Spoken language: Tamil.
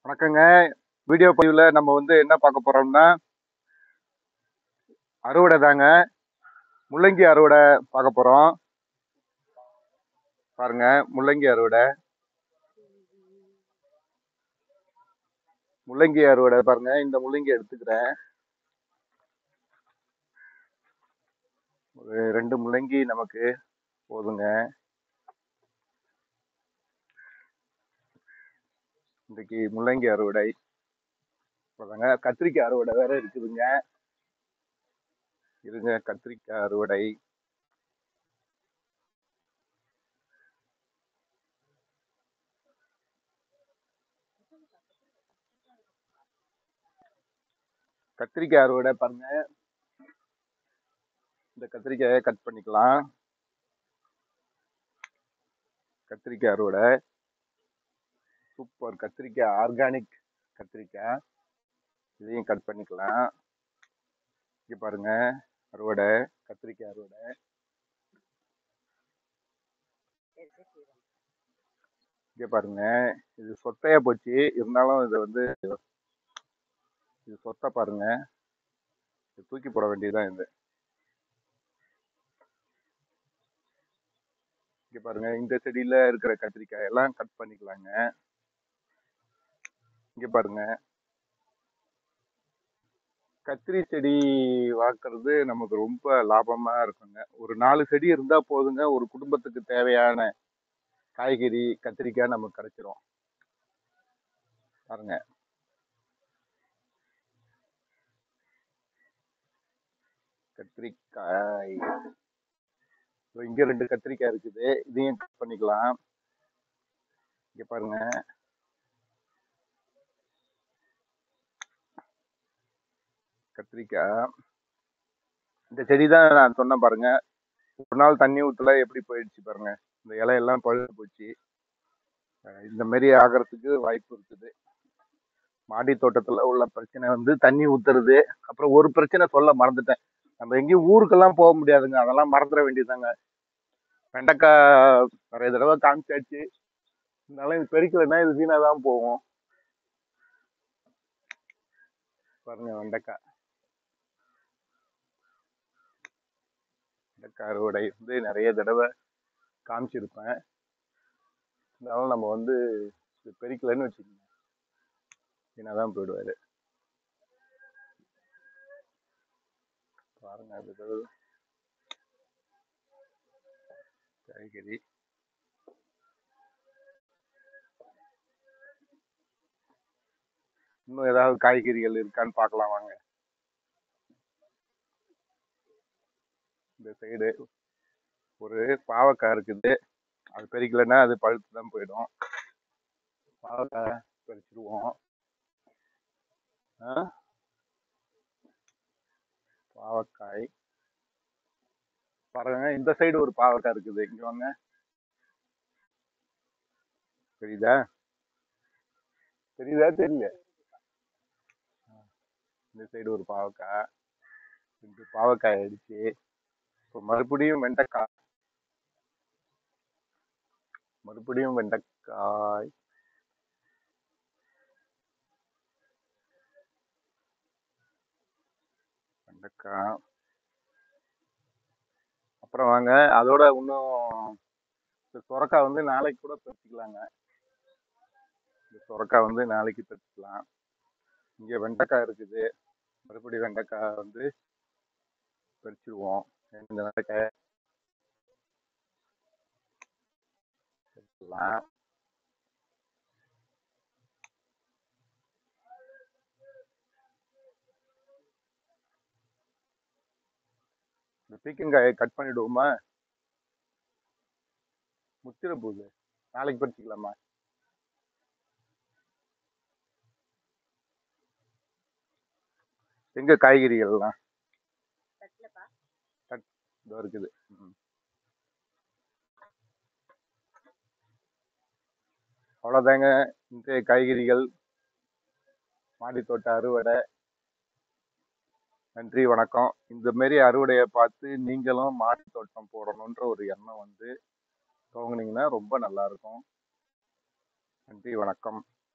வணக்கங்க வீடியோ பதிவில் நம்ம வந்து என்ன பார்க்க போறோம்னா அறுவடை தாங்க முள்ளங்கி அறுவடை பார்க்க போறோம் பாருங்க முள்ளங்கி அறுவடை முள்ளங்கி அறுவடை பாருங்க இந்த முள்ளங்கி எடுத்துக்கிறேன் ஒரு ரெண்டு முள்ளங்கி நமக்கு போதுங்க இன்றைக்கு முள்ளங்கி அறுவடை அதாங்க கத்திரிக்காய் அறுவடை வேற இருக்குதுங்க இருங்க கத்திரிக்காய் அறுவடை கத்திரிக்காய் அறுவடை பாருங்க இந்த கத்திரிக்காயை கட் பண்ணிக்கலாம் கத்திரிக்காய் அறுவடை சூப்பர் கத்திரிக்காய் ஆர்கானிக் கத்திரிக்காய் இதையும் கட் பண்ணிக்கலாம் இங்கே பாருங்க அறுவடை கத்திரிக்காய் அறுவடை இங்கே பாருங்க இது சொத்தையா போச்சு இருந்தாலும் இது வந்து இது சொத்தை பாருங்க இது தூக்கி போட வேண்டியதுதான் இது இங்கே பாருங்க இந்த செடியில இருக்கிற கத்திரிக்காய் எல்லாம் கட் பண்ணிக்கலாங்க இங்க பாருங்க கத்திரி செடி வளர்க்குறது நமக்கு ரொம்ப லாபமா இருக்குங்க ஒரு நாலு செடி இருந்தா போதுங்க ஒரு குடும்பத்துக்கு தேவையான காய்கறி கத்திரிக்காய் நமக்கு கிடைச்சிரும் பாருங்க கத்திரிக்காய் இதோ இங்க ரெண்டு கத்திரிக்காய் இருக்குது இதையும் கட் பண்ணிக்கலாம் இங்க பாருங்க கத்திரிக்காய் இந்த செடி தான் நான் சொன்னேன் பாருங்க ஒரு நாள் தண்ணி ஊற்றல எப்படி போயிடுச்சு பாருங்க இந்த இலையெல்லாம் பழுது போச்சு அஹ் இந்த மாதிரி ஆகிறதுக்கு வாய்ப்பு இருக்குது மாடி தோட்டத்துல உள்ள பிரச்சனை வந்து தண்ணி ஊத்துறது அப்புறம் ஒரு பிரச்சனை சொல்ல மறந்துட்டேன் நம்ம எங்கேயும் ஊருக்கெல்லாம் போக முடியாதுங்க அதெல்லாம் மறந்துட வேண்டியதுதாங்க வெண்டைக்காய் நிறைய தடவை காமிச்சாச்சு இருந்தாலும் இது பெருக்கலைன்னா இது வீணாக தான் போகும் பாருங்க வெண்டைக்காய் வெண்டைக்காய் அறுவடை வந்து நிறைய தடவை காமிச்சிருப்பேன் இருந்தாலும் நம்ம வந்து இது பெருக்கலைன்னு வச்சுக்கோங்க வீணாக தான் போயிடுவாரு பாருங்க அது ஏதாவது காய்கறி இன்னும் ஏதாவது காய்கறிகள் இருக்கான்னு பார்க்கலாம் வாங்க இந்த சைடு ஒரு பாவக்காய் இருக்குது அது பறிக்கலைன்னா அது பழுத்து தான் போயிடும் பாவக்காய் பறிச்சிருவோம் ஆ? பாவக்காய் பாருங்க இந்த சைடு ஒரு பாவக்காய் இருக்குது இங்க வாங்க தெரியுதா தெரியுதா தெரியல இந்த சைடு ஒரு பாவக்காய் ரெண்டு பாவக்காய் அடிச்சு இப்போ மறுபடியும் வெண்டைக்காய் மறுபடியும் வெண்டைக்காய் வெண்டைக்காய் அப்புறம் வாங்க அதோட இன்னும் இந்த சொரக்காய் வந்து நாளைக்கு கூட பறிச்சுக்கலாங்க இந்த சொரக்காய் வந்து நாளைக்கு பறிச்சுக்கலாம் இங்கே வெண்டைக்காய் இருக்குது மறுபடியும் வெண்டைக்காய் வந்து பறிச்சிருவோம் இந்த வெண்டைக்காய் பறிச்சிடலாம் இந்த பீக்கங்காயை கட் பண்ணிடுவோமா முத்திர போகுது நாளைக்கு பறிச்சுக்கலாமா எங்க காய்கறிகள்லாம் கட் இதோ இருக்குது ம். அவ்வளோதாங்க இந்த காய்கறிகள் மாடித்தோட்ட அறுவடை நன்றி வணக்கம் இந்த மாரி அறுவடையை பார்த்து நீங்களும் மாடி தோட்டம் போடணுன்ற ஒரு எண்ணம் வந்து துவங்குனீங்கன்னா ரொம்ப நல்லா இருக்கும் நன்றி வணக்கம்